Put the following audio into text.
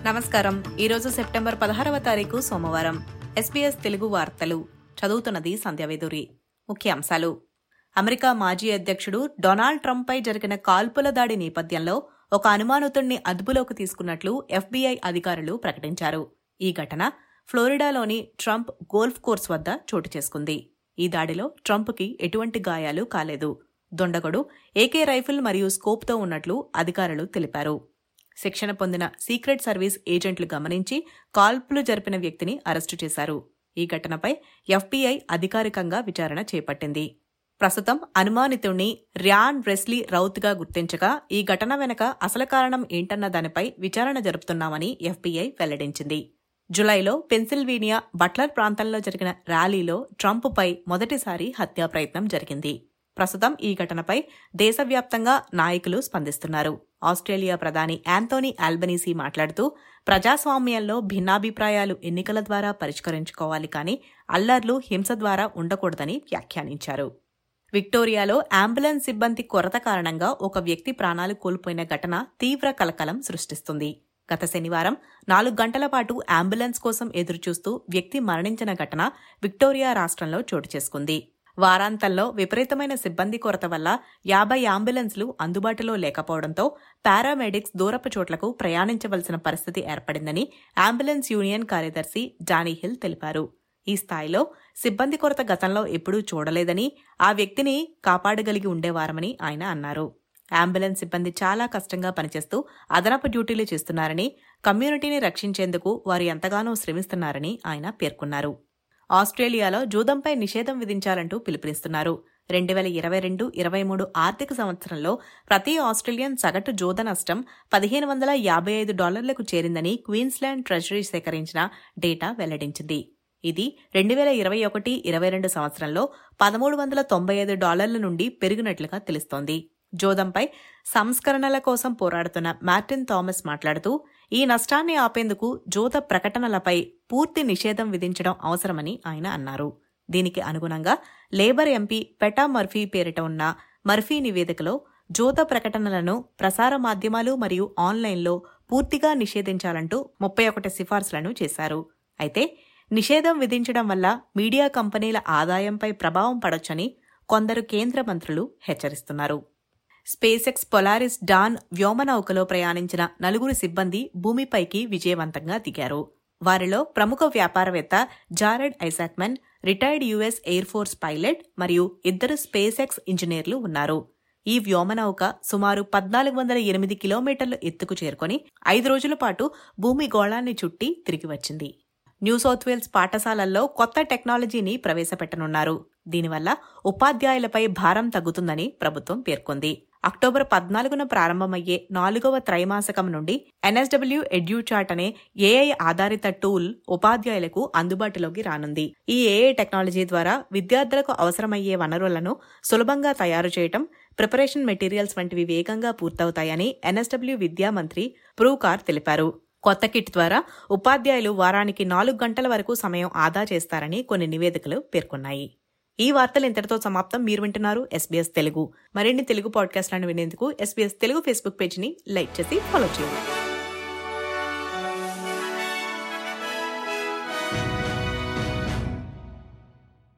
నమస్కారం ఈరోజు సెప్టెంబర్ పదహారవ తారీఖు సోమవారం ఎస్బీఎస్ తెలుగు వార్తలు చదువుతున్నది సంధ్యావేదూరి ముఖ్యాంశాలు అమెరికా మాజీ అధ్యక్షుడు డొనాల్డ్ ట్రంప్పై జరిగిన కాల్పుల దాడి నేపథ్యంలో ఒక అనుమానితుణ్ణి అదుపులోకి తీసుకున్నట్లు ఎఫ్బీఐ అధికారులు ప్రకటించారు ఈ ఘటన ఫ్లోరిడాలోని ట్రంప్ గోల్ఫ్ కోర్స్ వద్ద చోటు చేసుకుంది ఈ దాడిలో ట్రంప్కి ఎటువంటి గాయాలు కాలేదు దొండగడు ఏకే రైఫిల్ మరియు స్కోప్తో ఉన్నట్లు అధికారులు తెలిపారు శిక్షణ పొందిన సీక్రెట్ సర్వీస్ ఏజెంట్లు గమనించి కాల్పులు జరిపిన వ్యక్తిని అరెస్టు చేశారు ఈ ఘటనపై ఎఫ్బీఐ అధికారికంగా విచారణ చేపట్టింది ప్రస్తుతం అనుమానితుణ్ణి ర్యాన్ రెస్లీ రౌత్గా గుర్తించగా ఈ ఘటన వెనక అసలు కారణం ఏంటన్న దానిపై విచారణ జరుపుతున్నామని ఎఫ్బీఐ వెల్లడించింది జులైలో పెన్సిల్వేనియా బట్లర్ ప్రాంతంలో జరిగిన ర్యాలీలో ట్రంప్పై మొదటిసారి హత్యా ప్రయత్నం జరిగింది ప్రస్తుతం ఈ ఘటనపై దేశవ్యాప్తంగా నాయకులు స్పందిస్తున్నారు ఆస్ట్రేలియా ప్రధాని యాంతోనీ ఆల్బనీసీ మాట్లాడుతూ ప్రజాస్వామ్యంలో భిన్నాభిప్రాయాలు ఎన్నికల ద్వారా పరిష్కరించుకోవాలి కానీ అల్లర్లు హింస ద్వారా ఉండకూడదని వ్యాఖ్యానించారు విక్టోరియాలో అంబులెన్స్ సిబ్బంది కొరత కారణంగా ఒక వ్యక్తి ప్రాణాలు కోల్పోయిన ఘటన తీవ్ర కలకలం సృష్టిస్తుంది గత శనివారం నాలుగు గంటల పాటు అంబులెన్స్ కోసం ఎదురుచూస్తూ వ్యక్తి మరణించిన ఘటన విక్టోరియా రాష్ట్రంలో చోటు చేసుకుంది వారాంతంలో విపరీతమైన సిబ్బంది కొరత వల్ల యాభై అంబులెన్స్లు అందుబాటులో లేకపోవడంతో పారామెడిక్స్ దూరపు చోట్లకు ప్రయాణించవలసిన పరిస్థితి ఏర్పడిందని అంబులెన్స్ యూనియన్ కార్యదర్శి జానీ హిల్ తెలిపారు ఈ స్థాయిలో సిబ్బంది కొరత గతంలో ఎప్పుడూ చూడలేదని ఆ వ్యక్తిని కాపాడగలిగి ఉండేవారమని ఆయన అన్నారు అంబులెన్స్ సిబ్బంది చాలా కష్టంగా పనిచేస్తూ అదనపు డ్యూటీలు చేస్తున్నారని కమ్యూనిటీని రక్షించేందుకు వారు ఎంతగానో శ్రమిస్తున్నారని ఆయన పేర్కొన్నారు ఆస్ట్రేలియాలో జూదంపై నిషేధం విధించాలంటూ పిలుపునిస్తున్నారు రెండు వేల ఇరవై రెండు ఇరవై మూడు ఆర్థిక సంవత్సరంలో ప్రతి ఆస్ట్రేలియన్ సగటు జోద నష్టం పదిహేను వందల యాభై ఐదు డాలర్లకు చేరిందని క్వీన్స్లాండ్ ట్రెజరీ సేకరించిన డేటా వెల్లడించింది ఇది రెండు వేల ఇరవై ఒకటి ఇరవై రెండు సంవత్సరంలో పదమూడు వందల తొంభై ఐదు డాలర్ల నుండి పెరిగినట్లుగా తెలుస్తోంది జోదంపై సంస్కరణల కోసం పోరాడుతున్న మార్టిన్ థామస్ మాట్లాడుతూ ఈ నష్టాన్ని ఆపేందుకు జోద ప్రకటనలపై పూర్తి నిషేధం విధించడం అవసరమని ఆయన అన్నారు దీనికి అనుగుణంగా లేబర్ ఎంపీ పెటా మర్ఫీ పేరిట ఉన్న మర్ఫీ నివేదికలో జోద ప్రకటనలను ప్రసార మాధ్యమాలు మరియు ఆన్లైన్లో పూర్తిగా నిషేధించాలంటూ ముప్పై ఒకటి సిఫార్సులను చేశారు అయితే నిషేధం విధించడం వల్ల మీడియా కంపెనీల ఆదాయంపై ప్రభావం పడొచ్చని కొందరు కేంద్ర మంత్రులు హెచ్చరిస్తున్నారు స్పేస్ ఎక్స్ పొలారిస్ డాన్ వ్యోమనౌకలో ప్రయాణించిన నలుగురు సిబ్బంది భూమిపైకి విజయవంతంగా దిగారు వారిలో ప్రముఖ వ్యాపారవేత్త Jared Isaacman retired US air force pilot మరియు ఇద్దరు స్పేస్ ఎక్స్ ఇంజనీర్లు ఉన్నారు ఈ వ్యోమనౌక సుమారు పద్నాలుగు వందల ఎనిమిది కిలోమీటర్ల ఎత్తుకు చేరుకొని ఐదు రోజుల పాటు భూమి గోళాన్ని చుట్టి తిరిగి వచ్చింది న్యూ సౌత్ వేల్స్ పాఠశాలల్లో కొత్త టెక్నాలజీని ప్రవేశపెట్టనున్నారు దీనివల్ల ఉపాధ్యాయులపై భారం తగ్గుతుందని ప్రభుత్వం పేర్కొంది అక్టోబర్ పద్నాలుగున ప్రారంభమయ్యే నాలుగవ త్రైమాసికం నుండి ఎన్ఎస్డబ్ల్యూ ఎడ్యూచాట్ అనే ఏఐ ఆధారిత టూల్ ఉపాధ్యాయులకు అందుబాటులోకి రానుంది ఈ ఏఐ టెక్నాలజీ ద్వారా విద్యార్థులకు అవసరమయ్యే వనరులను సులభంగా తయారు చేయటం ప్రిపరేషన్ మెటీరియల్స్ వంటివి వేగంగా పూర్తవుతాయని ఎన్ఎస్డబ్ల్యూ విద్యా మంత్రి ప్రూకార్ తెలిపారు కొత్త కిట్ ద్వారా ఉపాధ్యాయులు వారానికి నాలుగు గంటల వరకు సమయం ఆదా చేస్తారని కొన్ని నివేదికలు పేర్కొన్నాయి ఈ వార్తలు ఇంతటితో సమాప్తం మీరు వింటున్నారు ఎస్బీఎస్ తెలుగు మరిన్ని తెలుగు పాడ్కాస్ట్లను వినేందుకు ఎస్బీఎస్ తెలుగు ఫేస్బుక్ పేజ్ని లైక్ చేసి ఫాలో చేయండి